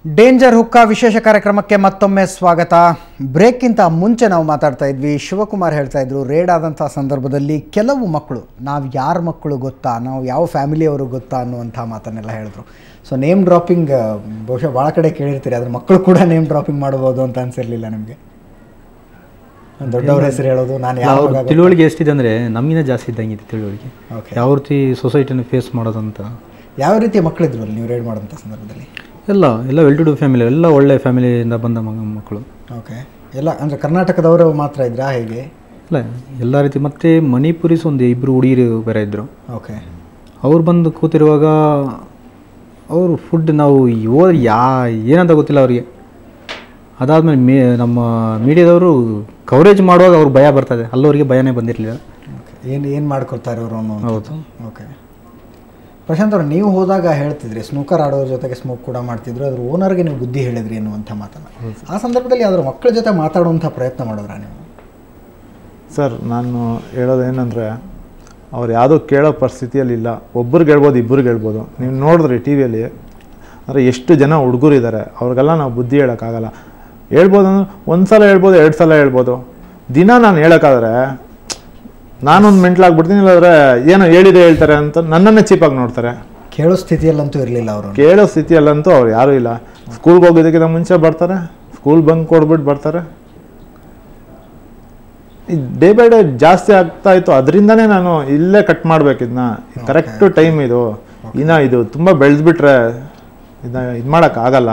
Danger ಹುಕ್ಕಾ ವಿಶೇಷ ಕಾರ್ಯಕ್ರಮಕ್ಕೆ ಮತ್ತೊಮ್ಮೆ ಸ್ವಾಗತ ಬ್ರೇಕ್ಗಿಂತ ಮುಂಚೆ ನಾವು ಮಾತಾಡ್ತಾ ಇದ್ವಿ ಶಿವಕುಮಾರ್ ಹೇಳ್ತಾ ಇದ್ರು ರೇಡ್ ಆದಂಥ ಸಂದರ್ಭದಲ್ಲಿ ಕೆಲವು ಮಕ್ಕಳು ನಾವು ಯಾರ ಮಕ್ಕಳು ಗೊತ್ತಾ ನಾವು ಯಾವ ಫ್ಯಾಮಿಲಿಯವರು ಗೊತ್ತಾ ಅನ್ನುವಂಥ ಮಾತನ್ನೆಲ್ಲ ಹೇಳಿದ್ರು ಸೊ ನೇಮ್ ಡ್ರಾಪಿಂಗ್ ಬಹುಶಃ ಭಾಳ ಕಡೆ ಕೇಳಿರ್ತೀರಿ ಅದ್ರ ಮಕ್ಕಳು ಕೂಡ ನೇಮ್ ಡ್ರಾಪಿಂಗ್ ಮಾಡ್ಬೋದು ಅಂತ ಅನ್ಸಿರ್ಲಿಲ್ಲ ನಿಮಗೆ ದೊಡ್ಡವ್ರ ಹೆಸರು ಹೇಳೋದು ನಾನು ಯಾವ ಅವ್ರ ತಿಳುವಳಿಕೆ ಎಷ್ಟಿದೆ ಅಂದರೆ ನಮ್ಗಿಂತ ಜಾಸ್ತಿ ಇದ್ದಂಗಿದೆ ತಿಳುವಳಿಕೆ ಓಕೆ ಯಾವ ರೀತಿ ಸೊಸೈಟಿನ ಫೇಸ್ ಮಾಡೋದಂತ ಯಾವ ರೀತಿಯ ಮಕ್ಕಳಿದ್ರು ಅಲ್ಲಿ ನೀವು ರೇಡ್ ಮಾಡೋಂಥ ಸಂದರ್ಭದಲ್ಲಿ ಎಲ್ಲ ಎಲ್ಲ ವೆಲ್ ಟು ಡೂ ಫ್ಯಾಮಿಲಿ ಎಲ್ಲ ಒಳ್ಳೆ ಫ್ಯಾಮಿಲಿಯಿಂದ ಬಂದ ಮಗ ಮಕ್ಕಳು ಓಕೆ ಎಲ್ಲ ಅಂದರೆ ಕರ್ನಾಟಕದವರು ಮಾತ್ರ ಇದ್ರಾ ಹೇಗೆ ಅಲ್ಲ ಎಲ್ಲ ರೀತಿ ಮತ್ತು ಮಣಿಪುರಿಸ್ ಒಂದು ಇಬ್ಬರು ಹುಡುಗಿರು ಬೇರೆ ಇದ್ದರು ಓಕೆ ಅವ್ರು ಬಂದು ಕೂತಿರುವಾಗ ಅವರು ಫುಡ್ ನಾವು ಓ ಯಾ ಏನಂತ ಗೊತ್ತಿಲ್ಲ ಅವರಿಗೆ ಅದಾದಮೇಲೆ ಮೇ ನಮ್ಮ ಮೀಡಿಯಾದವರು ಕವರೇಜ್ ಮಾಡುವಾಗ ಅವ್ರಿಗೆ ಭಯ ಬರ್ತದೆ ಅಲ್ಲವರಿಗೆ ಭಯನೇ ಬಂದಿರಲಿಲ್ಲ ಓಕೆ ಏನು ಏನು ಮಾಡ್ಕೊಳ್ತಾರೆ ಇವರು ಅನ್ನೋ ಹೌದು ಓಕೆ ಪ್ರಶಾಂತ್ ಅವ್ರು ನೀವು ಹೋದಾಗ ಹೇಳ್ತಿದ್ರಿ ಸ್ನೂಕರ್ ಆಡೋದ್ರ ಜೊತೆಗೆ ಸ್ಮೋಕ್ ಕೂಡ ಮಾಡ್ತಿದ್ರು ಅದ್ರ ಓನರ್ಗೆ ನೀವು ಬುದ್ಧಿ ಹೇಳಿದ್ರಿ ಅನ್ನುವಂಥ ಮಾತನ್ನು ಆ ಸಂದರ್ಭದಲ್ಲಿ ಅದ್ರ ಮಕ್ಕಳ ಜೊತೆ ಮಾತಾಡುವಂಥ ಪ್ರಯತ್ನ ಮಾಡಿದ್ರ ನೀವು ಸರ್ ನಾನು ಹೇಳೋದೇನೆಂದರೆ ಅವ್ರು ಯಾವುದೋ ಕೇಳೋ ಪರಿಸ್ಥಿತಿಯಲ್ಲಿಲ್ಲ ಒಬ್ರಿಗೆ ಹೇಳ್ಬೋದು ಇಬ್ಬರಿಗೆ ಹೇಳ್ಬೋದು ನೀವು ನೋಡಿದ್ರಿ ಟಿ ವಿಯಲ್ಲಿ ಅಂದರೆ ಎಷ್ಟು ಜನ ಹುಡುಗರು ಇದ್ದಾರೆ ಅವ್ರಿಗೆಲ್ಲ ನಾವು ಬುದ್ಧಿ ಹೇಳೋಕ್ಕಾಗಲ್ಲ ಹೇಳ್ಬೋದು ಅಂದ್ರೆ ಒಂದು ಸಲ ಹೇಳ್ಬೋದು ಎರಡು ಸಲ ಹೇಳ್ಬೋದು ದಿನ ನಾನು ಹೇಳೋಕ್ಕಾದ್ರೆ ನಾನೊಂದು ಮೆಂಟ್ಲಾಗ್ಬಿಡ್ತೀನಿ ಇಲ್ಲಾಂದರೆ ಏನೋ ಹೇಳಿದೆ ಹೇಳ್ತಾರೆ ಅಂತ ನನ್ನನ್ನೇ ಚೀಪಾಗಿ ನೋಡ್ತಾರೆ ಕೇಳೋ ಸ್ಥಿತಿಯಲ್ಲಂತೂ ಇರಲಿಲ್ಲ ಅವರು ಕೇಳೋ ಸ್ಥಿತಿಯಲ್ಲಂತೂ ಅವ್ರು ಯಾರೂ ಇಲ್ಲ ಸ್ಕೂಲ್ಗೆ ಹೋಗೋದಕ್ಕಿಂತ ಮುಂಚೆ ಬರ್ತಾರೆ ಸ್ಕೂಲ್ ಬಂಕ್ ಕೊಡ್ಬಿಟ್ಟು ಬರ್ತಾರೆ ಡೇ ಬೈ ಡೇ ಜಾಸ್ತಿ ಆಗ್ತಾ ಇತ್ತು ಅದರಿಂದನೇ ನಾನು ಇಲ್ಲೇ ಕಟ್ ಮಾಡ್ಬೇಕಿದ್ನ ಕರೆಕ್ಟ್ ಟೈಮ್ ಇದು ಇನ್ನ ಇದು ತುಂಬ ಬೆಳೆದ್ಬಿಟ್ರೆ ಇದನ್ನ ಇದು ಮಾಡೋಕ್ಕಾಗಲ್ಲ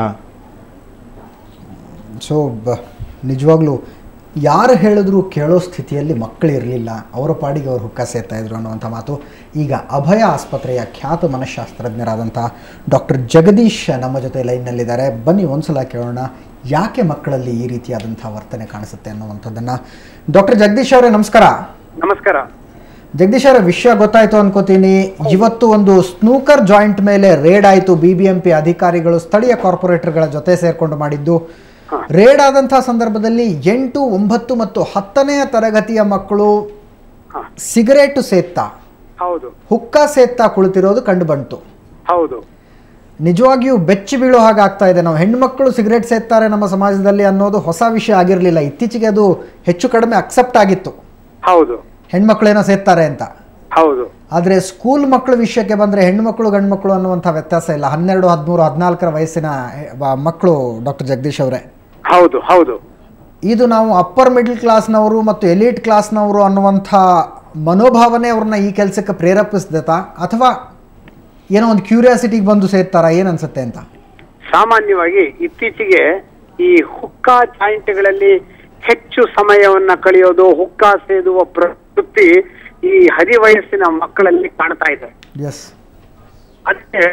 ಸೊ ಬ ನಿಜವಾಗ್ಲೂ ಯಾರು ಹೇಳಿದ್ರು ಕೇಳೋ ಸ್ಥಿತಿಯಲ್ಲಿ ಮಕ್ಕಳು ಇರಲಿಲ್ಲ ಅವರ ಪಾಡಿಗೆ ಅವರು ಹುಕ್ಕ ಸೇರ್ತಾ ಇದ್ರು ಅನ್ನುವಂಥ ಮಾತು ಈಗ ಅಭಯ ಆಸ್ಪತ್ರೆಯ ಖ್ಯಾತ ಮನಃಶಾಸ್ತ್ರಜ್ಞರಾದಂಥ ಡಾಕ್ಟರ್ ಜಗದೀಶ್ ನಮ್ಮ ಜೊತೆ ಲೈನ್ನಲ್ಲಿದ್ದಾರೆ ಬನ್ನಿ ಒಂದ್ಸಲ ಕೇಳೋಣ ಯಾಕೆ ಮಕ್ಕಳಲ್ಲಿ ಈ ರೀತಿಯಾದಂಥ ವರ್ತನೆ ಕಾಣಿಸುತ್ತೆ ಅನ್ನುವಂಥದ್ದನ್ನು ಡಾಕ್ಟರ್ ಜಗದೀಶ್ ಅವರೇ ನಮಸ್ಕಾರ ನಮಸ್ಕಾರ ಜಗದೀಶ್ ಅವರ ವಿಷಯ ಗೊತ್ತಾಯ್ತು ಅನ್ಕೋತೀನಿ ಇವತ್ತು ಒಂದು ಸ್ನೂಕರ್ ಜಾಯಿಂಟ್ ಮೇಲೆ ರೇಡ್ ಆಯಿತು ಬಿ ಬಿ ಎಂ ಪಿ ಅಧಿಕಾರಿಗಳು ಸ್ಥಳೀಯ ಕಾರ್ಪೊರೇಟರ್ಗಳ ಜೊತೆ ಸೇರ್ಕೊಂಡು ಮಾಡಿದ್ದು ರೇಡ್ ಆದಂತಹ ಸಂದರ್ಭದಲ್ಲಿ ಎಂಟು ಒಂಬತ್ತು ಮತ್ತು ಹತ್ತನೆಯ ತರಗತಿಯ ಮಕ್ಕಳು ಹಾ. ಸಿಗರೇಟ್ ಸೇತ್ತಾ ಹೌದು ಹುಕ್ಕ ಸೇತ್ತಾ ಕುಳಿತಿರೋದು ಕಂಡು ಬಂತು ಹೌದು ನಿಜವಾಗಿಯೂ ಬೆಚ್ಚಿ ಬೀಳೋ ಹಾಗೆ ಆಗ್ತಾ ಇದೆ ನಾವು ಹೆಣ್ಮಕ್ಳು ಸಿಗರೇಟ್ ಸೇತ್ತಾರೆ ನಮ್ಮ ಸಮಾಜದಲ್ಲಿ ಅನ್ನೋದು ಹೊಸ ವಿಷಯ ಆಗಿರಲಿಲ್ಲ ಇತ್ತೀಚೆಗೆ ಅದು ಹೆಚ್ಚು ಕಡಿಮೆ ಅಕ್ಸೆಪ್ಟ್ ಆಗಿತ್ತು ಹೌದು ಹೆಣ್ಮಕ್ಳೇನೋ ಸೇತ್ತಾರೆ ಅಂತ ಹೌದು ಆದರೆ ಸ್ಕೂಲ್ ಮಕ್ಕಳ ವಿಷಯಕ್ಕೆ ಬಂದರೆ ಹೆಣ್ಮಕ್ಳು ಗಂಡು ಮಕ್ಕಳು ಅನ್ನುವಂಥ ವ್ಯತ್ಯಾಸ ಇಲ್ಲ ಹನ್ನೆರಡು ಹದಿಮೂರು ಹದಿನಾಲ್ಕರ ವಯಸ್ಸಿನ ಹೆ- ಬ- ಮಕ್ಕಳು ಡಾಕ್ಟರ್ ಜಗದೀಶ್ ಅವರೇ ಹೌದು ಹೌದು ಇದು ನಾವು ಅಪ್ಪರ್ ಮಿಡ್ಲ್ ಕ್ಲಾಸ್ನವರು ಮತ್ತು ಎಲೀಟ್ ಕ್ಲಾಸ್ನವರು ಅನ್ನುವಂಥ ಮನೋಭಾವನೆ ಅವ್ರನ್ನ ಈ ಕೆಲಸಕ್ಕೆ ಪ್ರೇರೇಪಿಸ್ದತಾ ಅಥವಾ ಏನೋ ಒಂದು ಕ್ಯೂರಿಯಾಸಿಟಿಗೆ ಬಂದು ಸೇರ್ತಾರಾ ಏನು ಅನ್ಸುತ್ತೆ ಅಂತ ಸಾಮಾನ್ಯವಾಗಿ ಇತ್ತೀಚೆಗೆ ಈ ಹುಕ್ಕಾ ಜಾಯಿಂಟ್ಗಳಲ್ಲಿ ಹೆಚ್ಚು ಸಮಯವನ್ನ ಕಳೆಯೋದು ಹುಕ್ಕಾ ಸೇದುವ ಪ್ರವೃತ್ತಿ ಈ ಹದಿವಯಸ್ಸಿನ ಮಕ್ಕಳಲ್ಲಿ ಕಾಣ್ತಾ ಇದೆ ಎಸ್ ಅದಕ್ಕೆ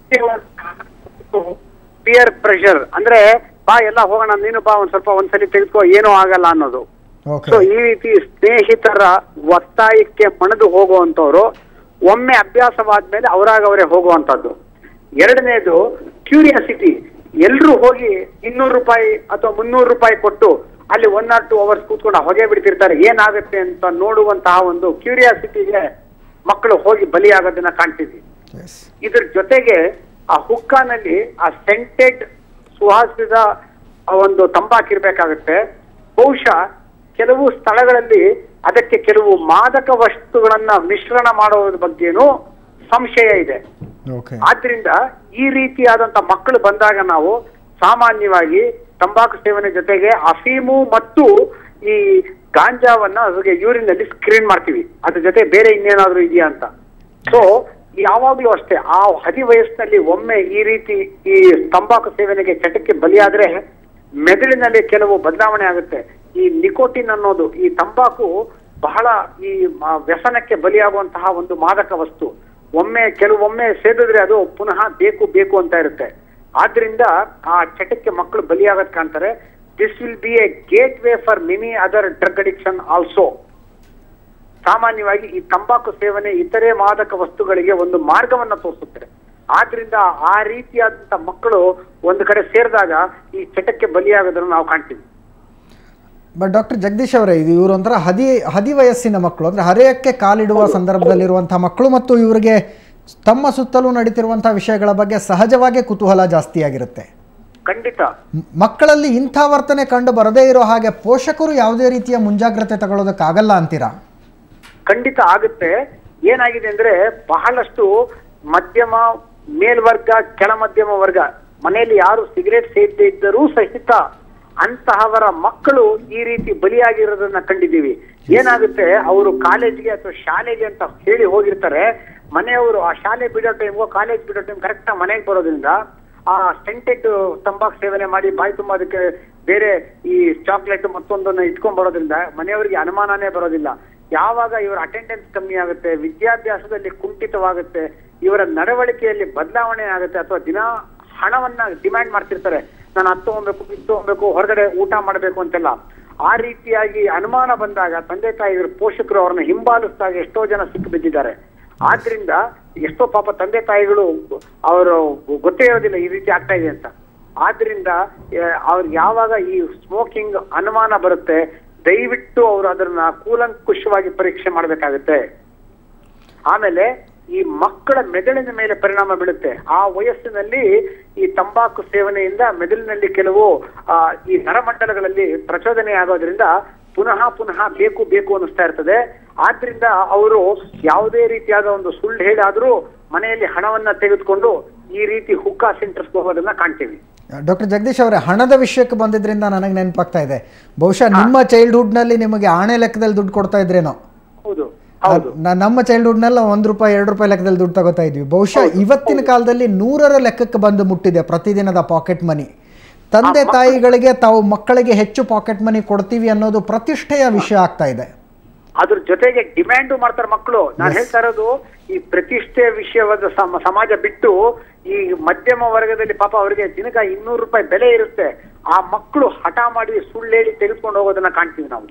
ಪಿಯರ್ ಪ್ರೆಷರ್ ಅಂದ್ರೆ ಬಾ ಎಲ್ಲ ಹೋಗೋಣ ನೀನು ಬಾ ಒಂದ್ ಸ್ವಲ್ಪ ಒಂದ್ಸಲಿ ತೆಗೆದುಕೋ ಏನೂ ಆಗಲ್ಲ ಅನ್ನೋದು ಓಕೆ ಸೊ ಈ ರೀತಿ ಸ್ನೇಹಿತರ ಒತ್ತಾಯಕ್ಕೆ ಮಣದು ಹೋಗುವಂತವ್ರು ಒಮ್ಮೆ ಅಭ್ಯಾಸವಾದ್ಮೇಲೆ ಅವರಾಗ ಅವರೇ ಹೋಗುವಂತದ್ದು ಎರಡನೇದು ಕ್ಯೂರಿಯಾಸಿಟಿ ಎಲ್ರು ಹೋಗಿ ಇನ್ನೂರು ರೂಪಾಯಿ ಅಥವಾ ಮುನ್ನೂರು ರೂಪಾಯಿ ಕೊಟ್ಟು ಅಲ್ಲಿ ಒನ್ ಆರ್ ಟೂ ಅವರ್ಸ್ ಕೂತ್ಕೊಂಡು ಹೊಗೆ ಬಿಡ್ತಿರ್ತಾರೆ ಏನಾಗುತ್ತೆ ಅಂತ ನೋಡುವಂತಹ ಒಂದು ಕ್ಯೂರಿಯಾಸಿಟಿಗೆ ಮಕ್ಕಳು ಹೋಗಿ ಬಲಿಯಾಗೋದನ್ನ ಕಾಣ್ತೀವಿ ಎಸ್ ಇದ್ರ ಜೊತೆಗೆ ಆ ಹುಕ್ಕಾನಲ್ಲಿ ಆ ಸೆಂಟೆಡ್ ಸುವಾಸಿದ ಆ ಒಂದು ತಂಬಾಕಿರ್ಬೇಕಾಗುತ್ತೆ ಬಹುಶಃ ಕೆಲವು ಸ್ಥಳಗಳಲ್ಲಿ ಅದಕ್ಕೆ ಕೆಲವು ಮಾದಕ ವಸ್ತುಗಳನ್ನ ಮಿಶ್ರಣ ಮಾಡೋದ್ರ ಬಗ್ಗೆನೂ ಸಂಶಯ ಇದೆ ಓಕೆ ಆದ್ರಿಂದ ಈ ರೀತಿಯಾದಂತ ಮಕ್ಕಳು ಬಂದಾಗ ನಾವು ಸಾಮಾನ್ಯವಾಗಿ ತಂಬಾಕು ಸೇವನೆ ಜೊತೆಗೆ ಅಫೀಮು ಮತ್ತು ಈ ಗಾಂಜಾವನ್ನ ಅದಕ್ಕೆ ಯೂರಿನ್ ಅಲ್ಲಿ ಸ್ಕ್ರೀನ್ ಮಾಡ್ತೀವಿ ಅದ್ರ ಜೊತೆ ಬೇರೆ ಇನ್ನೇನಾದ್ರೂ ಇದೆಯಾ ಅಂತ ಸೊ ಯಾವಾಗ್ಲೂ ಅಷ್ಟೇ ಆ ಹದಿ ವಯಸ್ಸಿನಲ್ಲಿ ಒಮ್ಮೆ ಈ ರೀತಿ ಈ ತಂಬಾಕು ಸೇವನೆಗೆ ಚಟಕ್ಕೆ ಬಲಿಯಾದ್ರೆ ಮೆದುಳಿನಲ್ಲಿ ಕೆಲವು ಬದಲಾವಣೆ ಆಗುತ್ತೆ ಈ ನಿಕೋಟಿನ್ ಅನ್ನೋದು ಈ ತಂಬಾಕು ಬಹಳ ಈ ಮ- ವ್ಯಸನಕ್ಕೆ ಬಲಿಯಾಗುವಂತಹ ಒಂದು ಮಾದಕ ವಸ್ತು ಒಮ್ಮೆ ಕೆಲವೊಮ್ಮೆ ಸೇದಿದ್ರೆ ಅದು ಪುನಃ ಬೇಕು ಬೇಕು ಅಂತ ಇರುತ್ತೆ ಆದ್ರಿಂದ ಆ ಚಟಕ್ಕೆ ಮಕ್ಕಳು ಬಲಿಯಾಗದ್ ಕಾಣ್ತಾರೆ this will be a gateway for many other drug addiction also ಸಾಮಾನ್ಯವಾಗಿ ಈ ತಂಬಾಕು ಸೇವನೆ ಇತರೆ ಮಾದಕ ವಸ್ತುಗಳಿಗೆ ಒಂದು ಮಾರ್ಗವನ್ನ ತೋರಿಸುತ್ತದೆ ಆದ್ರಿಂದ ಆ ರೀತಿಯಾದಂತ ಮಕ್ಕಳು ಒಂದು ಕಡೆ ಸೇರಿದಾಗ ಈ ಚಟಕ್ಕೆ ಬಲಿಯಾಗೋದನ್ನು ನಾವು ಕಾಣ್ತೀವಿ ಬಟ್ ಡಾಕ್ಟರ್ ಜಗದೀಶ್ ಅವರೇ ಇದು ಇವರು ಒಂಥರ ಹದಿ ಹದಿ ವಯಸ್ಸಿನ ಮಕ್ಕಳು ಅಂದರೆ ಹರೆಯಕ್ಕೆ ಕಾಲಿಡುವ ಸಂದರ್ಭದಲ್ಲಿರುವಂಥ ಮಕ್ಕಳು ಮತ್ತು ಇವರಿಗೆ ತಮ್ಮ ಸುತ್ತಲೂ ನಡೀತಿರುವಂಥ ವಿಷಯಗಳ ಬಗ್ಗೆ ಸಹಜವಾಗಿ ಕುತೂಹಲ ಜಾಸ್ತಿ ಆಗಿರುತ್ತೆ ಖಂಡಿತ ಮ್- ಮಕ್ಕಳಲ್ಲಿ ಇಂಥ ವರ್ತನೆ ಕಂಡು ಬರದೇ ಇರೋ ಹಾಗೆ ಪೋಷಕರು ಯಾವುದೇ ರೀತಿಯ ಮುಂಜಾಗ್ರತೆ ತಗೊಳ್ಳೋದಕ್ಕಾಗಲ್ಲ ಅಂತೀರಾ ಖಂಡಿತ ಆಗುತ್ತೆ ಏನಾಗಿದೆ ಅಂದ್ರೆ ಬಹಳಷ್ಟು ಮಧ್ಯಮ ಮೇಲ್ವರ್ಗ ಕೆಳ ಮಧ್ಯಮ ವರ್ಗ ಮನೆಯಲ್ಲಿ ಯಾರು ಸಿಗರೇಟ್ ಸೇದದೇ ಇದ್ದರೂ ಸಹಿತ ಅಂತಹವರ ಮಕ್ಕಳು ಈ ರೀತಿ ಬಲಿಯಾಗಿರೋದನ್ನ ಕಂಡಿದ್ದೀವಿ ಏನಾಗುತ್ತೆ ಅವರು ಕಾಲೇಜ್ಗೆ ಅಥವಾ ಶಾಲೆಗೆ ಅಂತ ಹೇಳಿ ಹೋಗಿರ್ತಾರೆ ಮನೆಯವರು ಆ ಶಾಲೆ ಬಿಡೋ ಟೈಮ್ಗೋ ಕಾಲೇಜ್ ಬಿಡೋ ಟೈಮ್ ಕರೆಕ್ಟ್ ಮನೆಗೆ ಬರೋದ್ರಿಂದ ಆ ಸೆಂಟೆಡ್ ತಂಬಾಕು ಸೇವನೆ ಮಾಡಿ ಬಾಯಿ ತುಂಬ ಅದಕ್ಕೆ ಬೇರೆ ಈ ಚಾಕ್ಲೇಟ್ ಮತ್ತೊಂದನ್ನ ಇಟ್ಕೊಂಡ್ ಬರೋದ್ರಿಂದ ಮನೆಯವರಿಗೆ ಅನುಮಾನನೇ ಬರೋದಿಲ್ಲ ಯಾವಾಗ ಇವರ ಅಟೆಂಡೆನ್ಸ್ ಕಮ್ಮಿ ಆಗುತ್ತೆ ವಿದ್ಯಾಭ್ಯಾಸದಲ್ಲಿ ಕುಂಠಿತವಾಗುತ್ತೆ ಇವರ ನಡವಳಿಕೆಯಲ್ಲಿ ಬದಲಾವಣೆ ಆಗುತ್ತೆ ಅಥವಾ ದಿನ ಹಣವನ್ನ ಡಿಮ್ಯಾಂಡ್ ಮಾಡ್ತಿರ್ತಾರೆ ನಾನು ಅದು ತಗೊಬೇಕು ಇದು ತಗೊಬೇಕು ಹೊರಗಡೆ ಊಟ ಮಾಡಬೇಕು ಅಂತೆಲ್ಲ ಆ ರೀತಿಯಾಗಿ ಅನುಮಾನ ಬಂದಾಗ ತಂದೆ ತಾಯಿಗಳ ಪೋಷಕರು ಅವ್ರನ್ನ ಹಿಂಬಾಲಿಸಿದಾಗ ಎಷ್ಟೋ ಜನ ಸಿಕ್ಕು ಬಿದ್ದಿದ್ದಾರೆ ಆದ್ರಿಂದ ಎಷ್ಟೋ ಪಾಪ ತಂದೆ ತಾಯಿಗಳು ಅವರು ಗೊತ್ತೇ ಇರೋದಿಲ್ಲ ಈ ರೀತಿ ಆಗ್ತಾ ಇದೆ ಅಂತ ಆದ್ರಿಂದ ಆ, ಅವ್ರಿಗೆ ಯಾವಾಗ ಈ ಸ್ಮೋಕಿಂಗ್ ಅನುಮಾನ ಬರುತ್ತೆ ದಯವಿಟ್ಟು ಅವರು ಅದನ್ನ ಕೂಲಂಕುಷವಾಗಿ ಪರೀಕ್ಷೆ ಮಾಡಬೇಕಾಗುತ್ತೆ ಆಮೇಲೆ ಈ ಮಕ್ಕಳ ಮೆದುಳಿನ ಮೇಲೆ ಪರಿಣಾಮ ಬೀಳುತ್ತೆ ಆ ವಯಸ್ಸಿನಲ್ಲಿ ಈ ತಂಬಾಕು ಸೇವನೆಯಿಂದ ಮೆದುಳಿನಲ್ಲಿ ಕೆಲವು ಆ, ಈ ನರಮಂಡಲಗಳಲ್ಲಿ ಪ್ರಚೋದನೆ ಆಗೋದ್ರಿಂದ ಪುನಃ ಪುನಃ ಬೇಕು ಬೇಕು ಅನ್ನಿಸ್ತಾ ಇರ್ತದೆ ಆದ್ರಿಂದ ಅವರು ಯಾವುದೇ ರೀತಿಯಾದ ಒಂದು ಸುಳ್ಳು ಹೇಳಾದ್ರೂ ಮನೆಯಲ್ಲಿ ಹಣವನ್ನ ತೆಗೆದುಕೊಂಡು ಈ ರೀತಿ ಹುಕ್ಕಾ ಸೆಂಟರ್ಸ್ ಹೋಗೋದನ್ನ ಕಾಣ್ತೀವಿ ಡಾಕ್ಟರ್ ಜಗದೀಶ್ ಅವರೇ ಹಣದ ವಿಷಯಕ್ಕೆ ಬಂದಿದ್ರಿಂದ ನನಗೆ ನೆನಪಾಗ್ತಾ ಇದೆ ಬಹುಶಃ ನಿಮ್ಮ ಚೈಲ್ಡ್ಹುಡ್ನಲ್ಲಿ ನಿಮಗೆ ಆಣೆ ಲೆಕ್ಕದಲ್ಲಿ ದುಡ್ಡು ಕೊಡ್ತಾ ಇದ್ರೇನೋ ಹೌದು ಹೌದು ನ- ನಮ್ಮ ಚೈಲ್ಡ್ಹುಡ್ನೆಲ್ಲ ಒಂದು ರೂಪಾಯಿ ಎರಡು ರೂಪಾಯಿ ಲೆಕ್ಕದಲ್ಲಿ ದುಡ್ಡು ತಗೋತಾ ಇದ್ವಿ ಬಹುಶಃ ಇವತ್ತಿನ ಕಾಲದಲ್ಲಿ ನೂರರ ಲೆಕ್ಕಕ್ಕೆ ಬಂದು ಮುಟ್ಟಿದೆ ಪ್ರತಿದಿನದ ಪಾಕೆಟ್ ಮನಿ ತಂದೆ ತಾಯಿಗಳಿಗೆ ತಾವು ಮಕ್ಕಳಿಗೆ ಹೆಚ್ಚು ಪಾಕೆಟ್ ಮನಿ ಕೊಡ್ತೀವಿ ಅನ್ನೋದು ಪ್ರತಿಷ್ಠೆಯ ವಿಷಯ ಆಗ್ತಾ ಇದೆ ಅದ್ರ ಜೊತೆಗೆ ಡಿಮ್ಯಾಂಡು ಮಾಡ್ತಾರೆ ಮಕ್ಕಳು ನಾನು ಹೇಳ್ತಾ ಇರೋದು ಈ ಪ್ರತಿಷ್ಠೆ ವಿಷಯವಾದ ಸಮ- ಸಮಾಜ ಬಿಟ್ಟು ಈ ಮಧ್ಯಮ ವರ್ಗದಲ್ಲಿ ಪಾಪ ಅವರಿಗೆ ದಿನಕ ಇನ್ನೂರು ರೂಪಾಯಿ ಬೆಲೆ ಇರುತ್ತೆ ಆ ಮಕ್ಕಳು ಹಠ ಮಾಡಿ ಸುಳ್ಳು ಹೇಳಿ ತೆಗೆದುಕೊಂಡು ಹೋಗೋದನ್ನ ಕಾಣ್ತೀವಿ ನಾವು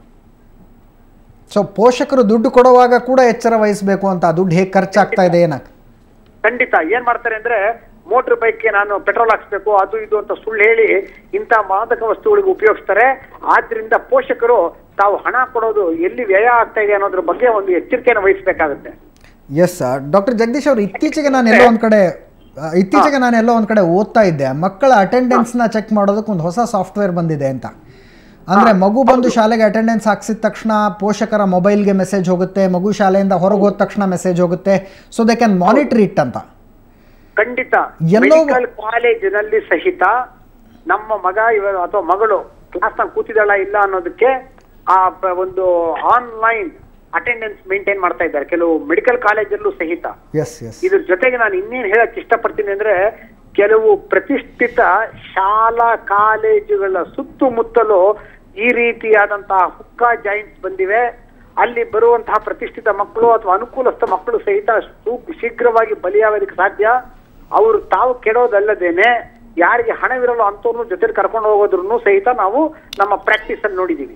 ಸೊ ಪೋಷಕರು ದುಡ್ಡು ಕೊಡುವಾಗ ಕೂಡ ಎಚ್ಚರ ವಹಿಸಬೇಕು ಅಂತ ಆ ದುಡ್ಡು ಹೇಗೆ ಖರ್ಚಾಗ್ತಾ ಇದೆ ಏನಕ್ಕೆ ಖಂಡಿತ ಏನ್ ಮಾಡ್ತಾರೆ ಅಂದ್ರೆ ಮೋಟರ್ ಬೈಕ್ಗೆ ನಾನು ಪೆಟ್ರೋಲ್ ಹಾಕ್ಸ್ಬೇಕು ಅದು ಇದು ಅಂತ ಸುಳ್ಳು ಹೇಳಿ ಇಂಥ ಮಾದಕ ವಸ್ತುಗಳಿಗೆ ಉಪಯೋಗಿಸ್ತಾರೆ ಆದ್ರಿಂದ ಪೋಷಕರು ತಾವು ಹಣ ಕೊಡೋದು ಎಲ್ಲಿ ವ್ಯಯ ಆಗ್ತಾ ಇದೆ ಅನ್ನೋದ್ರ ಬಗ್ಗೆ ಒಂದು ಎಚ್ಚರಿಕೆಯನ್ನು ವಹಿಸಬೇಕಾಗುತ್ತೆ ಎಸ್ ಡಾಕ್ಟರ್ ಜಗದೀಶ್ ಅವರು ಇತ್ತೀಚೆಗೆ ನಾನು ಎಲ್ಲೋ ಒಂದು ಕಡೆ ಆ, ಇತ್ತೀಚೆಗೆ ನಾನು ಎಲ್ಲೋ ಒಂದು ಕಡೆ ಓದ್ತಾ ಇದ್ದೆ ಮಕ್ಕಳ ಅಟೆಂಡೆನ್ಸ್ನ ಚೆಕ್ ಮಾಡೋದಕ್ಕೆ ಒಂದು ಹೊಸ ಸಾಫ್ಟ್ವೇರ್ ಬಂದಿದೆ ಅಂತ ಅಂದರೆ ಮಗು ಬಂದು ಶಾಲೆಗೆ ಅಟೆಂಡೆನ್ಸ್ ಹಾಕ್ಸಿದ ತಕ್ಷಣ ಪೋಷಕರ ಮೊಬೈಲ್ಗೆ ಮೆಸೇಜ್ ಹೋಗುತ್ತೆ ಮಗು ಶಾಲೆಯಿಂದ ಹೊರಗೆ ಹೋದ ತಕ್ಷಣ ಮೆಸೇಜ್ ಹೋಗುತ್ತೆ so they can monitor it ಅಂತ ಖಂಡಿತ ಎಲ್ಲೋ- ಮೆಡಿಕಲ್ ಕಾಲೇಜಿನಲ್ಲಿ ಸಹಿತ ನಮ್ಮ ಮಗ ಇವ ಅಥವಾ ಮಗಳು ಕ್ಲಾಸ್ ನಲ್ಲಿ ಕೂತಿದ್ದಾಳ ಇಲ್ಲ ಅನ್ನೋದಕ್ಕೆ ಆ ಬ- ಒಂದು ಆನ್ಲೈನ್ ಅಟೆಂಡೆನ್ಸ್ ಮೇಂಟೈನ್ ಮಾಡ್ತಾ ಇದ್ದಾರೆ ಕೆಲವು ಮೆಡಿಕಲ್ ಕಾಲೇಜಲ್ಲೂ ಸಹಿತ ಎಸ್ ಎಸ್ ಇದ್ರ ಜೊತೆಗೆ ನಾನು ಇನ್ನೇನ್ ಹೇಳಕ್ ಇಷ್ಟಪಡ್ತೀನಿ ಅಂದ್ರೆ ಕೆಲವು ಪ್ರತಿಷ್ಠಿತ ಶಾಲಾ ಕಾಲೇಜುಗಳ ಸುತ್ತಮುತ್ತಲು ಈ ರೀತಿಯಾದಂತಹ ಹುಕ್ಕಾ ಜಾಯಿಂಟ್ಸ್ ಬಂದಿವೆ ಅಲ್ಲಿ ಬರುವಂತಹ ಪ್ರತಿಷ್ಠಿತ ಮಕ್ಕಳು ಅಥವಾ ಅನುಕೂಲಸ್ಥ ಮಕ್ಕಳು ಸಹಿತ ಸೂ- ಶೀಘ್ರವಾಗಿ ಬಲಿಯಾಗೋದಕ್ಕೆ ಸಾಧ್ಯ ಅವರು ತಾವು ಕೆಡೋದಲ್ಲದೇನೆ ಯಾರಿಗೆ ಹಣವಿರಲ್ಲ ಅಂತವ್ರನ್ನು ಜೊತೆಲಿ ಕರ್ಕೊಂಡು ಹೋಗೋದ್ರೂ ಸಹಿತ ನಾವು ನಮ್ಮ ಪ್ರಾಕ್ಟೀಸ್ ಅಲ್ಲಿ ನೋಡಿದೀವಿ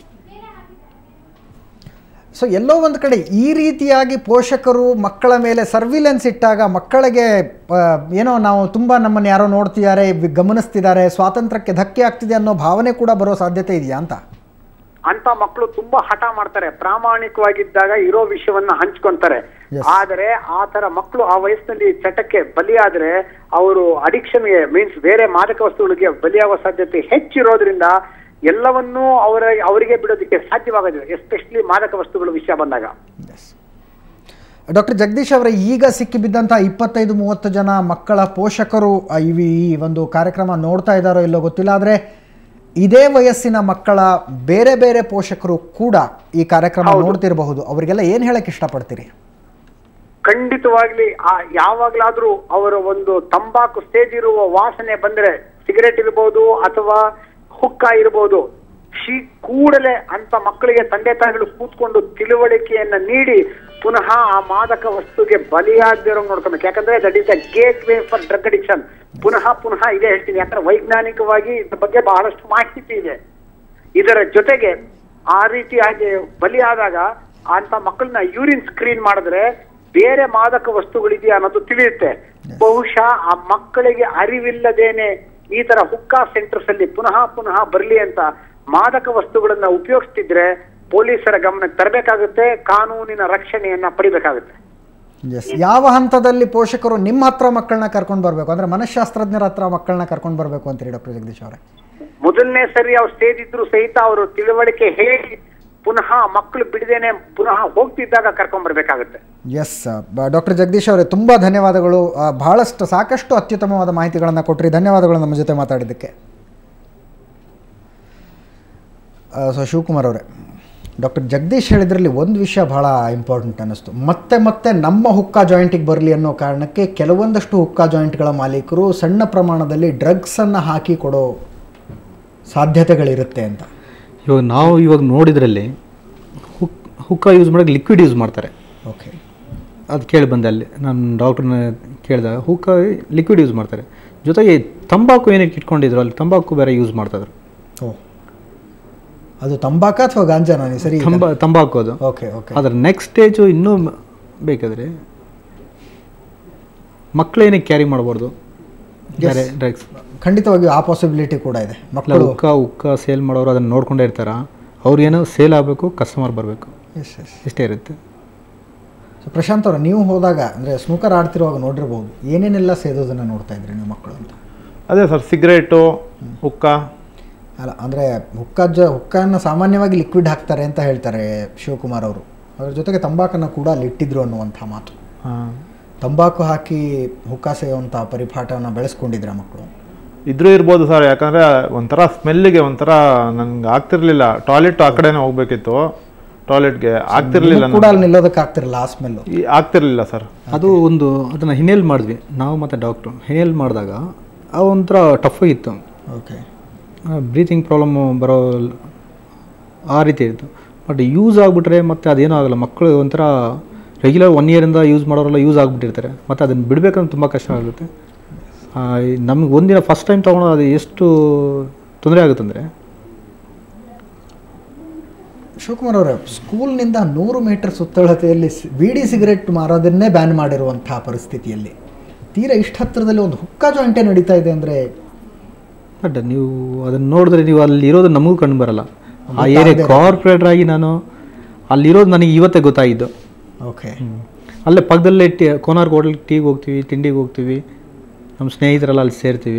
ಸೊ ಎಲ್ಲೋ ಒಂದು ಕಡೆ ಈ ರೀತಿಯಾಗಿ ಪೋಷಕರು ಮಕ್ಕಳ ಮೇಲೆ ಸರ್ವಿಲೆನ್ಸ್ ಇಟ್ಟಾಗ ಮಕ್ಕಳಿಗೆ ಆ, ಏನೋ ನಾವು ತುಂಬ ನಮ್ಮನ್ನು ಯಾರೋ ನೋಡ್ತಿದ್ದಾರೆ ವಿ- ಗಮನಿಸ್ತಿದ್ದಾರೆ ಸ್ವಾತಂತ್ರ್ಯಕ್ಕೆ ಧಕ್ಕೆ ಆಗ್ತಿದೆ ಅನ್ನೋ ಭಾವನೆ ಕೂಡ ಬರೋ ಸಾಧ್ಯತೆ ಇದೆಯಾ ಅಂತ ಅಂತ ಮಕ್ಕಳು ತುಂಬಾ ಹಠ ಮಾಡ್ತಾರೆ ಪ್ರಾಮಾಣಿಕವಾಗಿದ್ದಾಗ ಇರೋ ವಿಷಯವನ್ನ ಹಂಚ್ಕೊಂತಾರೆ Yes. ಆದರೆ ಆ ತರ ಮಕ್ಕಳು ಆ ವಯಸ್ಸಿನಲ್ಲಿ ಚಟಕ್ಕೆ ಬಲಿಯಾದ್ರೆ ಅವರು ಅಡಿಕ್ಷನ್ಗೆ ಮೀನ್ಸ್ ಬೇರೆ ಮಾದಕ ವಸ್ತುಗಳಿಗೆ ಬಲಿಯಾಗುವ ಸಾಧ್ಯತೆ ಹೆಚ್ಚಿರೋದ್ರಿಂದ ಎಲ್ಲವನ್ನೂ ಅವರ ಅವರಿಗೆ ಬಿಡೋದಕ್ಕೆ ಸಾಧ್ಯವಾಗೋದಿಲ್ಲ ಎಸ್ಪೆಷಲಿ ಮಾದಕ ವಸ್ತುಗಳ ವಿಷಯ ಬಂದಾಗ ಡಾಕ್ಟರ್ ಜಗದೀಶ್ ಅವರೇ ಈಗ ಸಿಕ್ಕಿಬಿದ್ದಂಥ ಇಪ್ಪತ್ತೈದು ಮೂವತ್ತು ಜನ ಮಕ್ಕಳ ಪೋಷಕರು ಆ, ಇವಿ ಈ ಒಂದು ಕಾರ್ಯಕ್ರಮ ನೋಡ್ತಾ ಇದ್ದಾರೋ ಇಲ್ಲೋ ಗೊತ್ತಿಲ್ಲ ಆದರೆ ಇದೇ ವಯಸ್ಸಿನ ಮಕ್ಕಳ ಬೇರೆ ಬೇರೆ ಪೋಷಕರು ಕೂಡ ಈ ಕಾರ್ಯಕ್ರಮ ಹೌದು. ನೋಡ್ತಿರಬಹುದು ಅವರಿಗೆಲ್ಲ ಏನು ಹೇಳಕ್ಕೆ ಇಷ್ಟಪಡ್ತೀರಿ ಖಂಡಿತವಾಗ್ಲಿ ಆ ಯಾವಾಗ್ಲಾದ್ರೂ ಅವರ ಒಂದು ತಂಬಾಕು ಸ್ಟೇಜ್ ಇರುವ ವಾಸನೆ ಬಂದ್ರೆ ಸಿಗರೇಟ್ ಇರ್ಬೋದು ಅಥವಾ ಹುಕ್ಕ ಇರ್ಬೋದು ಶೀ ಕೂಡಲೇ ಅಂತ ಮಕ್ಕಳಿಗೆ ತಂದೆ ತಾಯಿಗಳು ಕೂತ್ಕೊಂಡು ತಿಳುವಳಿಕೆಯನ್ನ ನೀಡಿ ಪುನಃ ಆ ಮಾದಕ ವಸ್ತುಗೆ ಬಲಿಯಾಗದಿರೋ ನೋಡ್ಕೊಬೇಕು ಯಾಕಂದ್ರೆ that is the gateway for drug addiction ಪುನಃ ಪುನಃ ಇದೇ ಹೇಳ್ತೀನಿ ಯಾಕಂದ್ರೆ ವೈಜ್ಞಾನಿಕವಾಗಿ ಇದ್ರ ಬಗ್ಗೆ ಬಹಳಷ್ಟು ಮಾಹಿತಿ ಇದೆ ಇದರ ಜೊತೆಗೆ ಆ ರೀತಿಯಾಗಿ ಬಲಿಯಾದಾಗ ಅಂತ ಮಕ್ಕಳನ್ನ ಯೂರಿನ್ ಸ್ಕ್ರೀನ್ ಮಾಡಿದ್ರೆ ಬೇರೆ ಮಾದಕ ವಸ್ತುಗಳಿದೆಯಾ ಅನ್ನೋದು ತಿಳಿಯುತ್ತೆ ಬಹುಶಃ ಆ ಮಕ್ಕಳಿಗೆ ಅರಿವಿಲ್ಲದೇನೆ ಈ ತರ ಹುಕ್ಕಾ ಸೆಂಟರ್ಸ್ ಅಲ್ಲಿ ಪುನಃ ಪುನಃ ಬರಲಿ ಅಂತ ಮಾದಕ ವಸ್ತುಗಳನ್ನ ಉಪಯೋಗಿಸ್ತಿದ್ರೆ ಪೊಲೀಸರ ಗಮನಕ್ಕೆ ತರಬೇಕಾಗುತ್ತೆ ಕಾನೂನಿನ ರಕ್ಷಣೆಯನ್ನ ಪಡಿಬೇಕಾಗುತ್ತೆ ಎಸ್ ಯಾವ ಹಂತದಲ್ಲಿ ಪೋಷಕರು ನಿಮ್ಮ ಹತ್ರ ಮಕ್ಕಳನ್ನ ಕರ್ಕೊಂಡು ಬರಬೇಕು ಅಂದರೆ ಮನಃಶಾಸ್ತ್ರಜ್ಞರ ಹತ್ರ ಮಕ್ಕಳನ್ನ ಕರ್ಕೊಂಡು ಬರಬೇಕು ಅಂತೀರಿ ಡಾಕ್ಟರ್ ಜಗದೀಶ್ ಅವರೇ ಮೊದಲನೇ ಸರಿ ಅವ್ರು ಸ್ಟೇಜ್ ಇದ್ರು ಸಹಿತ ಅವರು ತಿಳುವಳಿಕೆ ಹೇಳಿ ಪುನಃ ಮಕ್ಕಳು ಬಿಡದೇನೆ ಪುನಃ ಹೋಗ್ತಿದ್ದಾಗ ಕರ್ಕೊಂಡ್ ಬರ್ಬೇಕಾಗುತ್ತೆ ಎಸ್ ಡಾಕ್ಟರ್ ಜಗದೀಶ್ ಅವರೇ ತುಂಬ ಧನ್ಯವಾದಗಳು ಆ, ಬಹಳಷ್ಟು ಸಾಕಷ್ಟು ಅತ್ಯುತ್ತಮವಾದ ಮಾಹಿತಿಗಳನ್ನು ಕೊಟ್ಟರಿ ಧನ್ಯವಾದಗಳು ನಮ್ಮ ಜೊತೆ ಮಾತಾಡಿದ್ದಕ್ಕೆ ಸೊ ಶಿವಕುಮಾರ್ ಅವರೇ ಡಾಕ್ಟರ್ ಜಗದೀಶ್ ಹೇಳಿದ್ರಲ್ಲಿ ಒಂದು ವಿಷಯ ಭಾಳ ಇಂಪಾರ್ಟೆಂಟ್ ಅನ್ನಿಸ್ತು ಮತ್ತೆ ಮತ್ತೆ ನಮ್ಮ ಹುಕ್ಕಾ ಜಾಯಿಂಟಿಗೆ ಬರಲಿ ಅನ್ನೋ ಕಾರಣಕ್ಕೆ ಕೆಲವೊಂದಷ್ಟು ಹುಕ್ಕಾ ಜಾಯಿಂಟ್ಗಳ ಮಾಲೀಕರು ಸಣ್ಣ ಪ್ರಮಾಣದಲ್ಲಿ ಡ್ರಗ್ಸನ್ನು ಹಾಕಿ ಕೊಡೋ ಸಾಧ್ಯತೆಗಳಿರುತ್ತೆ ಅಂತ ಇವಾಗ ನಾವು ಇವಾಗ ನೋಡಿದ್ರಲ್ಲಿ ಹುಕ್ ಹುಕ್ಕ ಯೂಸ್ ಮಾಡೋಕೆ ಲಿಕ್ವಿಡ್ ಯೂಸ್ ಮಾಡ್ತಾರೆ ಓಕೆ ಅದು ಕೇಳಿ ಬಂದೆ ಅಲ್ಲಿ ನಾನು ಡಾಕ್ಟ್ರನ್ನ ಕೇಳಿದಾಗ ಹುಕ್ಕ ಲಿಕ್ವಿಡ್ ಯೂಸ್ ಮಾಡ್ತಾರೆ ಜೊತೆಗೆ ತಂಬಾಕು ಏನಕ್ಕೆ ಇಟ್ಕೊಂಡಿದ್ರು ಅಲ್ಲಿ ತಂಬಾಕು ಬೇರೆ ಯೂಸ್ ಮಾಡ್ತಾಯಿದ್ರು ಓ ಅದು ತಂಬಾಕ ಅಥವಾ ಗಾಂಜಾನ ಸರಿ ತಂಬ ತಂಬಾಕು ಅದು ಓಕೆ ಓಕೆ ಅದರ ನೆಕ್ಸ್ಟ್ ಸ್ಟೇಜು ಇನ್ನೂ ಮ- ಬೇಕಾದರೆ ಮಕ್ಕಳೇನಕ್ಕೆ ಕ್ಯಾರಿ ಮಾಡಬಾರ್ದು ಬೇರೆ ಡ್ರಗ್ಸ್ ಖಂಡಿತವಾಗಿಯೂ ಆ ಪಾಸಿಬಿಲಿಟಿ ಕೂಡ ಇದೆ ಇಲ್ಲ ಮಕ್ಕಳು ಉಕ್ಕ ಉಕ್ಕ ಸೇಲ್ ಮಾಡೋರು ಅದನ್ನು ನೋಡ್ಕೊಂಡೇ ಇರ್ತಾರ ಅವ್ರಿಗೇನೋ ಸೇಲ್ ಆಗಬೇಕು ಕಸ್ಟಮರ್ ಬರಬೇಕು ಎಸ್ ಎಸ್ ಇಷ್ಟೇ ಇರುತ್ತೆ ಸೊ ಪ್ರಶಾಂತ್ ಅವ್ರ ನೀವು ಹೋದಾಗ ಅಂದರೆ ಸ್ನೂಕರ್ ಆಡ್ತಿರುವಾಗ ನೋಡಿರ್ಬೋದು ಏನೇನೆಲ್ಲ ಸೇದೋದನ್ನು ನೋಡ್ತಾ ಇದ್ರಿ ನೀವು ಮಕ್ಕಳು ಅಂತ ಅದೇ ಸರ್ ಸಿಗರೇಟು ಹುಕ್ಕ ಅಲ್ಲ ಅಂದರೆ ಹುಕ್ಕ ಜ ಹುಕ್ಕನ್ನು ಸಾಮಾನ್ಯವಾಗಿ ಲಿಕ್ವಿಡ್ ಹಾಕ್ತಾರೆ ಅಂತ ಹೇಳ್ತಾರೆ ಶಿವಕುಮಾರ್ ಅವರು ಅದ್ರ ಜೊತೆಗೆ ತಂಬಾಕನ್ನು ಕೂಡ ಅಲ್ಲಿ ಇಟ್ಟಿದ್ರು ಅನ್ನುವಂಥ ಮಾತು ಹಾಂ ತಂಬಾಕು ಹಾಕಿ ಹುಕ್ಕ ಸೇಯುವಂಥ ಪರಿಪಾಠವನ್ನು ಬೆಳೆಸ್ಕೊಂಡಿದ್ರೆ ಮಕ್ಕಳು ಇದ್ರೂ ಇರ್ಬೋದು ಸರ್ ಯಾಕಂದರೆ ಒಂಥರ ಸ್ಮೆಲ್ಲಿಗೆ ಒಂಥರ ನನಗೆ ಆಗ್ತಿರ್ಲಿಲ್ಲ ಟಾಯ್ಲೆಟ್ ಆ ಕಡೆನೇ ಹೋಗ್ಬೇಕಿತ್ತು ಟಾಯ್ಲೆಟ್ಗೆ ಆಗ್ತಿರ್ಲಿಲ್ಲ ನಿಮ್ಗ್ ಕೂಡ ಅಲ್ಲಿ ನಿಲ್ಲೋದಕ್ಕೆ ಆಗ್ತಿರಲ್ಲ ಆ ಸ್ಮೆಲ್ಲು ಈ ಆಗ್ತಿರ್ಲಿಲ್ಲ ಸರ್ ಅದು ಒಂದು ಅದನ್ನು ಹಿನೇಲ್ ಮಾಡಿದ್ವಿ ನಾವು ಮತ್ತು ಡಾಕ್ಟ್ರು ಹಿನೇಲ್ ಮಾಡಿದಾಗ ಆ ಒಂಥರ ಟಫ್ ಇತ್ತು ಓಕೆ ಬ್ರೀತಿಂಗ್ ಪ್ರಾಬ್ಲಮ್ ಬರೋ ಆ ರೀತಿ ಇತ್ತು ಬಟ್ ಯೂಸ್ ಆಗಿಬಿಟ್ರೆ ಮತ್ತು ಅದೇನೂ ಆಗಲ್ಲ ಮಕ್ಕಳು ಒಂಥರ ರೆಗ್ಯುಲರ್ ಒನ್ ಇಯರಿಂದ ಯೂಸ್ ಮಾಡೋರೆಲ್ಲ ಯೂಸ್ ಆಗಿಬಿಟ್ಟಿರ್ತಾರೆ ಮತ್ತು ಅದನ್ನು ಬಿಡಬೇಕಂದ್ರೆ ತುಂಬ ಕಷ್ಟ ಆಗುತ್ತೆ ನಮ್ಗೆ ಒಂದಿನ ಫಸ್ಟ್ ಟೈಮ್ ತೊಗೊಂಡು ಅದು ಎಷ್ಟು ತೊಂದರೆ ಆಗುತ್ತಂದರೆ ಶಿವಕುಮಾರ್ ಅವರೇ ಸ್ಕೂಲ್ನಿಂದ ನೂರು ಮೀಟರ್ ಸುತ್ತಳತೆಯಲ್ಲಿ ಸಿ- ಬೀಡಿ ಸಿಗರೆಟ್ ಮಾರೋದನ್ನೇ ಬ್ಯಾನ್ ಮಾಡಿರುವಂತಹ ಪರಿಸ್ಥಿತಿಯಲ್ಲಿ ತೀರಾ ಇಷ್ಟ ಹತ್ತಿರದಲ್ಲಿ ಒಂದು ಹುಕ್ಕ ಜಾಯಿಂಟೇ ನಡೀತಾ ಇದೆ ಅಂದರೆ ಬಟ್ ನೀವು ಅದನ್ನು ನೋಡಿದ್ರೆ ನೀವು ಅಲ್ಲಿ ಇರೋದು ನಮಗೂ ಕಂಡು ಬರಲ್ಲ ಆ ಏರಿಯಾ ಕಾರ್ಪೊರೇಟರ್ ಆಗಿ ನಾನು ಅಲ್ಲಿರೋದು ನನಗೆ ಇವತ್ತೇ ಗೊತ್ತಾಗಿದ್ದು ಓಕೆ ಅಲ್ಲೇ ಪಕ್ಕದಲ್ಲೇ ಟಿ ಕೋನಾರ್ಕ್ ಹೋಟೆಲ್ ಟೀಗೆ ಹೋಗ್ತೀವಿ ತಿಂಡಿಗೆ ಹೋಗ್ತೀವಿ ನಮ್ಮ ಸ್ನೇಹಿತರೆಲ್ಲ ಅಲ್ಲಿ ಸೇರ್ತೀವಿ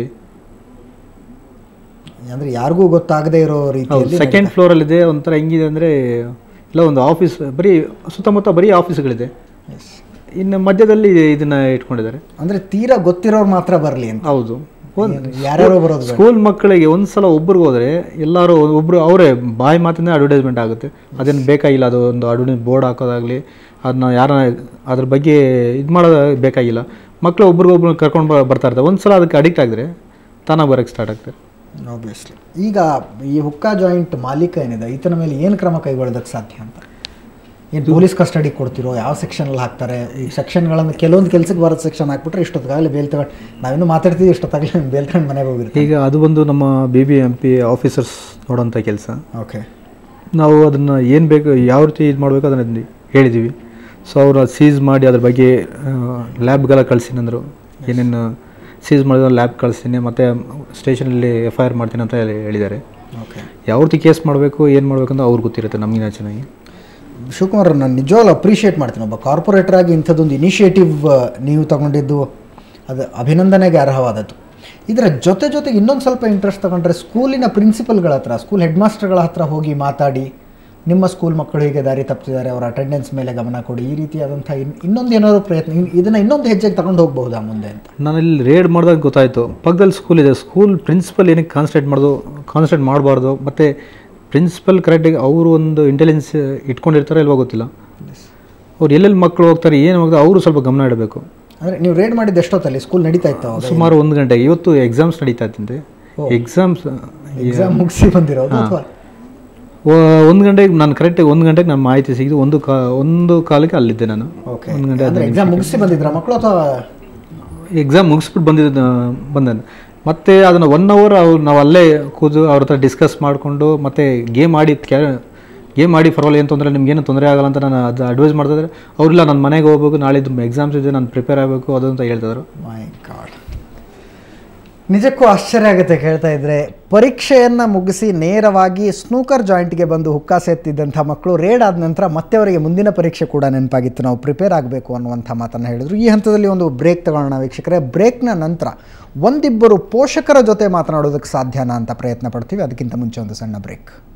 ಅಂದರೆ ಯಾರಿಗೂ ಗೊತ್ತಾಗದೇ ಇರೋ ರೀತಿಯಲ್ಲಿ ಸೆಕೆಂಡ್ ಫ್ಲೋರಲ್ಲಿದೆ ಒಂಥರ ಹೆಂಗಿದೆ ಅಂದರೆ ಇಲ್ಲ ಒಂದು ಆಫೀಸ್ ಬರೀ ಸುತ್ತಮುತ್ತ ಬರೀ ಆಫೀಸ್ಗಳಿದೆ ಇನ್ನು ಮಧ್ಯದಲ್ಲಿ ಇದನ್ನ ಇಟ್ಕೊಂಡಿದ್ದಾರೆ ಅಂದರೆ ತೀರಾ ಗೊತ್ತಿರೋರು ಮಾತ್ರ ಬರಲಿ ಅಂತ ಹೌದು ಏನು- ಯಾರ್ಯಾರೋ ಬರೋದು ಬೇಡ. ಸ್ಕೂಲ್ ಮಕ್ಕಳಿಗೆ ಒಂದ್ಸಲ ಒಬ್ರಿಗೆ ಹೋದರೆ ಎಲ್ಲರೂ ಒಬ್ರು ಅವರೇ ಬಾಯಿ ಮಾತಿಂದ ಅಡ್ವರ್ಟೈಸ್ಮೆಂಟ್ ಆಗುತ್ತೆ ಅದೇನು ಬೇಕಾಗಿಲ್ಲ ಅದು ಒಂದು ಅಡ್ವರ್ಟೈಸ್ ಬೋರ್ಡ್ ಹಾಕೋದಾಗಲಿ ಅದನ್ನ ಯಾರ ಅದ್ರ ಬಗ್ಗೆ ಇದು ಮಾಡೋದು ಬೇಕಾಗಿಲ್ಲ ಮಕ್ಕಳು ಒಬ್ರಿಗೊಬ್ರು ಕರ್ಕೊಂಡು ಬ- ಬರ್ತಾ ಇರ್ತಾರೆ ಒಂದ್ಸಲ ಅದಕ್ಕೆ ಅಡಿಕ್ಟ್ ಆಗಿದ್ರೆ ತಾನಾಗಿ ಬರೋಕ್ಕೆ ಸ್ಟಾರ್ಟ್ ಆಗ್ತಾರೆ ಆಬ್ವಿಯಸ್ಲಿ ಈಗ ಈ ಹುಕ್ಕಾ ಜಾಯಿಂಟ್ ಮಾಲೀಕ ಏನಿದೆ ಈತನ ಮೇಲೆ ಏನು ಕ್ರಮ ಕೈಗೊಳ್ಳೋದಕ್ಕೆ ಸಾಧ್ಯ ಅಂತ ಏನು ಪೊಲೀಸ್ ಕಸ್ಟಡಿ ಕೊಡ್ತಿರೋ ಯಾವ ಸೆಕ್ಷನಲ್ಲಿ ಹಾಕ್ತಾರೆ ಈ ಸೆಕ್ಷನ್ಗಳನ್ನು ಕೆಲವೊಂದು ಕೆಲಸಕ್ಕೆ ಬರೋದು ಸೆಕ್ಷನ್ ಹಾಕ್ಬಿಟ್ರೆ ಇಷ್ಟೊತ್ತಾಗಲಿ ಬೇಲ್ ತಗೊಂಡು ನಾವಿನ್ನೂ ಮಾತಾಡ್ತೀವಿ ಇಷ್ಟೊತ್ತಾಗಲಿ ಬೇಲ್ ತಗೊಂಡು ಮನೆಗೆ ಹೋಗಿರ್ತೀವಿ ಈಗ ಅದು ಬಂದು ನಮ್ಮ B B M P officers ನೋಡೋಂಥ ಕೆಲಸ ಓಕೆ ನಾವು ಅದನ್ನು ಏನು ಬೇಕು ಯಾವ ರೀತಿ ಇದು ಮಾಡಬೇಕು ಅದನ್ನು ಹೇಳಿದ್ದೀವಿ ಸೊ ಅವರು ಸೀಸ್ ಮಾಡಿ ಅದ್ರ ಬಗ್ಗೆ ಲ್ಯಾಬ್ಗೆಲ್ಲ ಕಳಿಸ್ತೀನಿ ಅಂದರು ಏನೇನು ಸೀಸ್ ಮಾಡಿದ್ರೆ ಲ್ಯಾಬ್ ಕಳಿಸ್ತೀನಿ ಮತ್ತು ಸ್ಟೇಷನಲ್ಲಿ ಎಫ್ ಐ ಆರ್ ಮಾಡ್ತೀನಿ ಅಂತ ಹೇಳಿ- ಹೇಳಿದ್ದಾರೆ ಓಕೆ ಯಾವ ರೀತಿ ಕೇಸ್ ಮಾಡಬೇಕು ಏನು ಮಾಡಬೇಕು ಅಂತ ಅವ್ರಿಗೆ ಗೊತ್ತಿರುತ್ತೆ ನಮಗಿನ ಚೆನ್ನಾಗಿ ಶಿವಕುಮಾರ್ ನಾನು ನಿಜವಾಗ್ಲೂ ಅಪ್ರಿಷಿಯೇಟ್ ಮಾಡ್ತೀನಿ ಒಬ್ಬ ಕಾರ್ಪೊರೇಟರ್ ಆಗಿ ಇಂಥದ್ದೊಂದು ಇನಿಷಿಯೇಟಿವ್ ನೀವು ತಗೊಂಡಿದ್ದು ಅದು ಅಭಿನಂದನೆಗೆ ಅರ್ಹವಾದದ್ದು ಇದರ ಜೊತೆ ಜೊತೆಗೆ ಇನ್ನೊಂದು ಸ್ವಲ್ಪ ಇಂಟ್ರೆಸ್ಟ್ ತಗೊಂಡ್ರೆ ಸ್ಕೂಲಿನ ಪ್ರಿನ್ಸಿಪಲ್ಗಳ ಹತ್ರ ಸ್ಕೂಲ್ ಹೆಡ್ ಮಾಸ್ಟರ್ಗಳ ಹತ್ರ ಹೋಗಿ ಮಾತಾಡಿ ನಿಮ್ಮ ಸ್ಕೂಲ್ ಮಕ್ಕಳು ಹೀಗೆ ದಾರಿ ತಪ್ಪಿಸಿದ್ದಾರೆ ಅವರ ಅಟೆಂಡೆನ್ಸ್ ಮೇಲೆ ಗಮನ ಕೊಡಿ ಈ ರೀತಿಯಾದಂಥ ಇನ್ ಇನ್ನೊಂದು ಏನಾದರೂ ಪ್ರಯತ್ನ ಇನ್- ಇದನ್ನ ಇನ್ನೊಂದು ಹೆಜ್ಜೆಗೆ ತಗೊಂಡು ಹೋಗಬಹುದಾ ಮುಂದೆ ಅಂತ ನಾನು ಇಲ್ಲಿ ರೇಡ್ ಮಾಡಿದಾಗ ಗೊತ್ತಾಯಿತು ಪಕ್ಕದಲ್ಲಿ ಸ್ಕೂಲ್ ಇದೆ ಸ್ಕೂಲ್ ಪ್ರಿನ್ಸಿಪಲ್ ಏನಕ್ಕೆ ಕಾನ್ಸಂಟ್ರೇಟ್ ಮಾಡೋದು ಕಾನ್ಸಂಟ್ರೇಟ್ ಮಾಡಬಾರ್ದು ಮತ್ತು ಪ್ರಿನ್ಸಿಪಲ್ ಕರೆಕ್ಟಾಗಿ ಅವರು ಒಂದು ಇಂಟೆಲಿಜೆನ್ಸ್ ಇಟ್ಕೊಂಡಿರ್ತಾರೋ ಇಲ್ವೋ ಗೊತ್ತಿಲ್ಲ ಅವ್ರು ಎಲ್ಲೆಲ್ಲಿ ಮಕ್ಕಳು ಹೋಗ್ತಾರೆ ಏನು ಹೋಗ್ತಾರೆ ಅವರು ಸ್ವಲ್ಪ ಗಮನ ಇಡಬೇಕು ಅಂದರೆ ನೀವು ರೇಡ್ ಮಾಡಿದ್ದು ಎಷ್ಟೊತ್ತಲ್ಲಿ ಸ್ಕೂಲ್ ನಡೀತಾ ಇತ್ತು ಅವಾಗ ಸುಮಾರು ಒಂದು ಗಂಟೆಗೆ ಇವತ್ತು ಎಕ್ಸಾಮ್ಸ್ ನಡೀತಾ ಇತ್ತಂತೆ ಎಕ್ಸಾಮ್ಸ್ ಎಕ್ಸಾಮ್ ಮುಗಿಸಿ ಬಂದಿರೋದು ಅಥವಾ ಒಂದು ಗಂಟೆಗೆ ನಾನು ಕರೆಕ್ಟಾಗಿ ಒಂದು ಗಂಟೆಗೆ ನಾನು ಮಾಹಿತಿ ಸಿಗಿದ್ದು ಒಂದು ಕಾ ಒಂದು ಕಾಲಕ್ಕೆ ಅಲ್ಲಿದ್ದೆ ನಾನು ಓಕೆ ಒಂದು ಗಂಟೆ ಅಂದರೆ ಎಕ್ಸಾಮ್ ಮುಗಿಸಿ ಬಂದಿದ್ರ ಮಕ್ಕಳು ಅಥವಾ ಎಕ್ಸಾಮ್ ಮುಗಿಸ್ಬಿಟ್ಟು ಬಂದಿದ್ದ ಬಂದೆ ಮತ್ತೆ ಅದನ್ನು ಒನ್ ಅವರ್ ಅವ್ರು ನಾವು ಅಲ್ಲೇ ಕೂತು ಅವ್ರ ಹತ್ರ ಡಿಸ್ಕಸ್ ಮಾಡಿಕೊಂಡು ಮತ್ತೆ ಗೇಮ್ ಆಡಿ ಕ್ಯಾ ಗೇಮ್ ಆಡಿ ಪರವಾಗಿಲ್ಲ ಏನು ತೊಂದರೆ ನಿಮ್ಗೇನು ತೊಂದರೆ ಆಗಲ್ಲ ಅಂತ ನಾನು ಅದು ಅಡ್ವೈಸ್ ಮಾಡ್ತಿದ್ರೆ ಅವ್ರಿಲ್ಲ ನನ್ನ ಮನೆಗೆ ಹೋಗ್ಬೇಕು ನಾಳೆ ಎಕ್ಸಾಮ್ಸ್ ಇದೆ ನಾನು ಪ್ರಿಪೇರ್ ಆಗಬೇಕು ಅದು ಅಂತ ಹೇಳ್ತಿದ್ರು ಮೈ ಗಾಡ್ ನಿಜಕ್ಕೂ ಆಶ್ಚರ್ಯ ಆಗುತ್ತೆ ಕೇಳ್ತಾ ಇದ್ರೆ ಪರೀಕ್ಷೆಯನ್ನು ಮುಗಿಸಿ ನೇರವಾಗಿ ಸ್ನೂಕರ್ ಜಾಯಿಂಟ್ಗೆ ಬಂದು ಹುಕ್ಕಾಸ ಎತ್ತಿದ್ದಂಥ ಮಕ್ಕಳು ರೇಡ್ ಆದ ನಂತರ ಮತ್ತೆ ಅವರಿಗೆ ಮುಂದಿನ ಪರೀಕ್ಷೆ ಕೂಡ ನೆನಪಾಗಿತ್ತು ನಾವು ಪ್ರಿಪೇರ್ ಆಗಬೇಕು ಅನ್ನುವಂಥ ಮಾತನ್ನು ಹೇಳಿದರು ಈ ಹಂತದಲ್ಲಿ ಒಂದು ಬ್ರೇಕ್ ತಗೊಳ್ಳೋಣ ವೀಕ್ಷಕರೇ ಬ್ರೇಕ್ನ ನಂತರ ಒಂದಿಬ್ಬರು ಪೋಷಕರ ಜೊತೆ ಮಾತನಾಡೋದಕ್ಕೆ ಸಾಧ್ಯನಾ ಅಂತ ಪ್ರಯತ್ನ ಪಡ್ತೀವಿ ಅದಕ್ಕಿಂತ ಮುಂಚೆ ಒಂದು ಸಣ್ಣ ಬ್ರೇಕ್